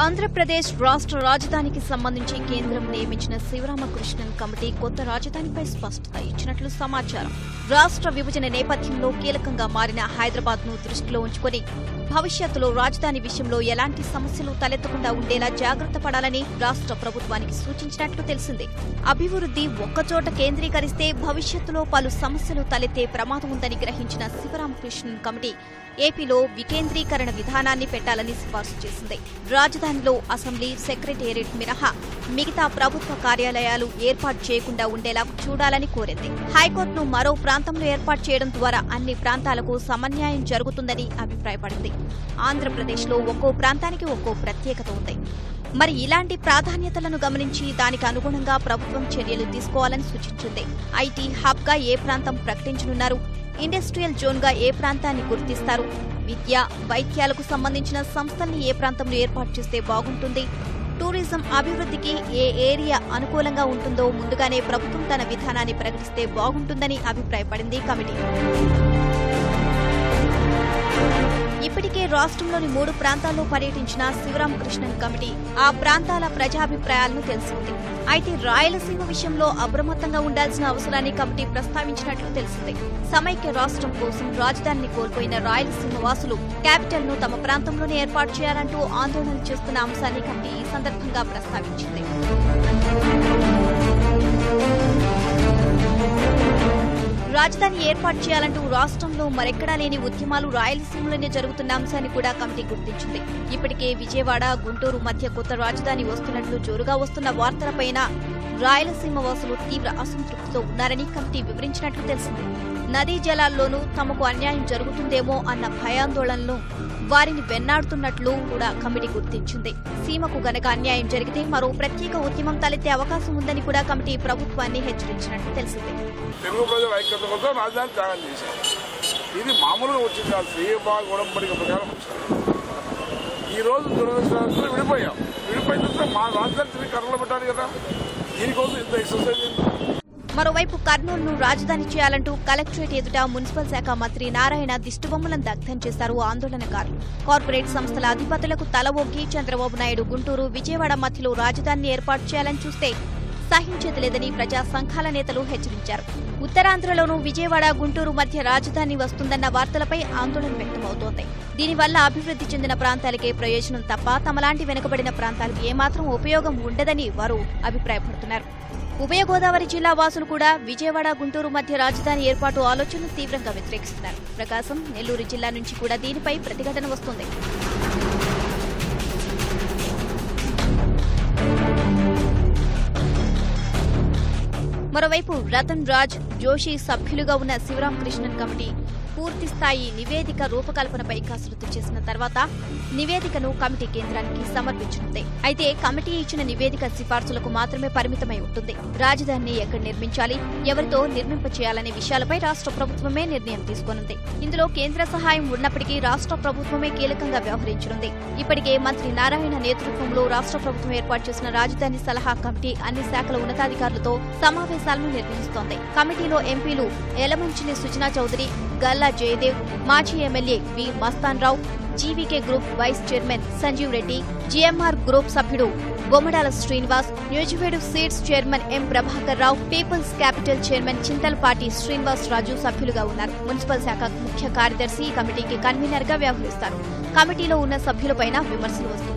ఆంధ్రప్రదేశ్ రాష్ట్ర రాజధానికి సంబంధించి కేంద్రం నియమించిన శివరామకృష్ణన్ కమిటీ కొత్త రాజధానిపై స్పష్టత ఇచ్చినట్లు సమాచారం రాష్ట్ర విభజన నేపథ్యంలో కీలకంగా మారిన హైదరాబాద్ ను దృష్టిలో ఉంచుకొని భవిష్యత్తులో రాజధాని విషయంలో ఎలాంటి సమస్యలు తలెత్తకుండా ఉండేలా జాగ్రత్త పడాలని రాష్ట్ర ప్రభుత్వానికి సూచించినట్లు తెలిసింది అభివృద్ధి ఒక్కచోట కేంద్రీకరిస్తే భవిష్యత్తులో పలు సమస్యలు తలెత్తే ప్రమాదం ఉందని గ్రహించిన శివరామకృష్ణన్ కమిటీ ఏపీలో వికేంద్రీకరణ విధానాన్ని పెట్టాలని సిఫార్సు చేసింది రాజధానిలో అసెంబ్లీ సెక్రటేరియట్ మినహా మిగతా ప్రభుత్వ కార్యాలయాలు ఏర్పాటు చేయకుండా ఉండేలా చూడాలని కోరింది హైకోర్టును మరో ప్రాంతంలో ఏర్పాటు చేయడం ద్వారా అన్ని ప్రాంతాలకు సమన్యాయం జరుగుతుందని అభిప్రాయపడింది ఆంధ్రప్రదేశ్లో ఒక్కో ప్రాంతానికి ఒక్కో ప్రత్యేకత ఉంది మరి ఇలాంటి ప్రాధాన్యతలను గమనించి దానికి అనుగుణంగా ప్రభుత్వం చర్యలు తీసుకోవాలని సూచించింది ఐటీ హబ్ గా ఏ ప్రాంతం ప్రకటించనున్నారు ఇండస్ట్రియల్ జోన్ గా ఏ ప్రాంతాన్ని గుర్తిస్తారు విద్య వైద్యాలకు సంబంధించిన సంస్థల్ని ఏ ప్రాంతంలో ఏర్పాటు చేస్తే బాగుంటుంది టూరిజం అభివృద్ధికి ఏ ఏరియా అనుకూలంగా ఉంటుందో ముందుగానే ప్రభుత్వం తన విధానాన్ని ప్రకటిస్తే బాగుంటుందని అభిప్రాయపడింది కమిటీ ఇప్పటికే రాష్ట్రంలోని మూడు ప్రాంతాల్లో పర్యటించిన శివరామకృష్ణన్ కమిటీ ఆ ప్రాంతాల ప్రజాభిప్రాయాలను తెలుసుకుంది అయితే రాయలసీమ విషయంలో అప్రమత్తంగా ఉండాల్సిన అవసరాన్ని కమిటీ ప్రస్తావించినట్లు తెలిసింది సమైక్య రాష్ట్రం కోసం రాజధానిని కోల్పోయిన రాయలసీమ వాసులు క్యాపిటల్ ను తమ ప్రాంతంలోనే ఏర్పాటు చేయాలంటూ ఆందోళనలు చేస్తున్న అంశాన్ని కమిటీ ఈ సందర్భంగా ప్రస్తావించింది రాజధాని ఏర్పాటు చేయాలంటూ రాష్ట్రంలో మరెక్కడా లేని ఉద్యమాలు రాయలసీమలోనే జరుగుతున్న అంశాన్ని కూడా కమిటీ గుర్తించింది ఇప్పటికే విజయవాడ గుంటూరు మధ్య కొత్త రాజధాని వస్తున్నట్లు జోరుగా వస్తున్న వార్తలపైన రాయలసీమ వాసులు తీవ్ర అసంతృప్తితో ఉన్నారని కమిటీ వివరించినట్లు తెలిసింది నదీ జలాల్లోనూ తమకు అన్యాయం జరుగుతుందేమో అన్న భయాందోళనలు వారిని వెన్నాడుతున్నట్లు కూడా కమిటీ గుర్తించింది సీమకు గనక అన్యాయం జరిగితే మరో ప్రత్యేక ఉద్యమం తలెత్తే అవకాశం ఉందని కూడా కమిటీ ప్రభుత్వాన్ని హెచ్చరించినట్లు తెలిసింది తెలుగు ప్రజల ఐక్యత కోసం రాజధాని త్యాగం చేశారు ఇది మామూలుగా వచ్చింది ఆ శ్రీబాగ్ ఉడంబడిక ప్రకారం వచ్చింది ఈ రోజు దురదృష్టం విడిపోయాం విడిపోయిన తర్వాత మా రాజధాని తిరిగి కర్రలో పెట్టాలి కదా దీనికోసం ఇంత ఎక్సర్సైజ్ ఎందుకు? మరోవైపు కర్నూలును రాజధాని చేయాలంటూ కలెక్టరేట్ ఎదుట మున్సిపల్ శాఖ మంత్రి నారాయణ దిష్టిబొమ్మలను దగ్ధం చేశారు ఆందోళనకారులు కార్పొరేట్ సంస్థల అధిపతులకు తల ఒగ్గి చంద్రబాబు నాయుడు గుంటూరు విజయవాడ మధ్యలో రాజధానిని ఏర్పాటు చేయాలని చూస్తే సహించేది లేదని ప్రజా సంఘాల నేతలు హెచ్చరించారు ఉత్తరాంధ్రలోనూ విజయవాడ గుంటూరు మధ్య రాజధాని వస్తుందన్న వార్తలపై ఆందోళన వ్యక్తమవుతోంది దీనివల్ల అభివృద్ధి చెందిన ప్రాంతాలకే ప్రయోజనం తప్ప తమలాంటి వెనుకబడిన ప్రాంతాలకు ఏమాత్రం ఉపయోగం ఉండదని వారు అభిప్రాయపడుతున్నారు ఉభయ గోదావరి జిల్లా వాసులు కూడా విజయవాడ గుంటూరు మధ్య రాజధాని ఏర్పాటు ఆలోచనను తీవ్రంగా వ్యతిరేకిస్తున్నారు ప్రకాశం నెల్లూరు జిల్లా నుంచి కూడా దీనిపై ప్రతిఘటన వస్తుంది మరోవైపు రతన్ రాజ్ జోషి సభ్యులుగా ఉన్న శివరామకృష్ణన్ కమిటీ పూర్తి స్థాయి నివేదిక రూపకల్పనపై కసరత్తు చేసిన తర్వాత నివేదికను కమిటీ కేంద్రానికి సమర్పించనుంది అయితే కమిటీ ఇచ్చిన నివేదిక సిఫార్సులకు మాత్రమే పరిమితమై ఉంటుంది రాజధానిని ఎక్కడ నిర్మించాలి ఎవరితో నిర్మింప చేయాలనే విషయాలపై రాష్ట్ర ప్రభుత్వమే నిర్ణయం తీసుకోనుంది ఇందులో కేంద్ర సహాయం ఉన్నప్పటికీ రాష్ట్ర ప్రభుత్వమే కీలకంగా వ్యవహరించనుంది ఇప్పటికే మంత్రి నారాయణ నేతృత్వంలో రాష్ట్ర ప్రభుత్వం ఏర్పాటు చేసిన రాజధాని సలహా కమిటీ అన్ని శాఖల ఉన్నతాధికారులతో సమావేశాలను నిర్వహిస్తోంది కమిటీలో ఎంపీలు ఎలమంచిలి సుజనా చౌదరి గల్లా జయదేవ్ మాజీ MLA V Mastan Rao GVK group vice chairman Sanjeev Reddy GMR group సభ్యుడు Bommadala Srinivas Nuziveedu seeds chairman M Prabhakar Rao people's capital chairman Chintalapati Srinivas Raju సభ్యులుగా ఉన్నారు మున్సిపల్ శాఖ ముఖ్య కార్యదర్శి ఈ కమిటీకి కన్వీనర్ గా వ్యవహరిస్తారు కమిటీలో ఉన్న సభ్యులపైన విమర్శలు వస్తున్నాయి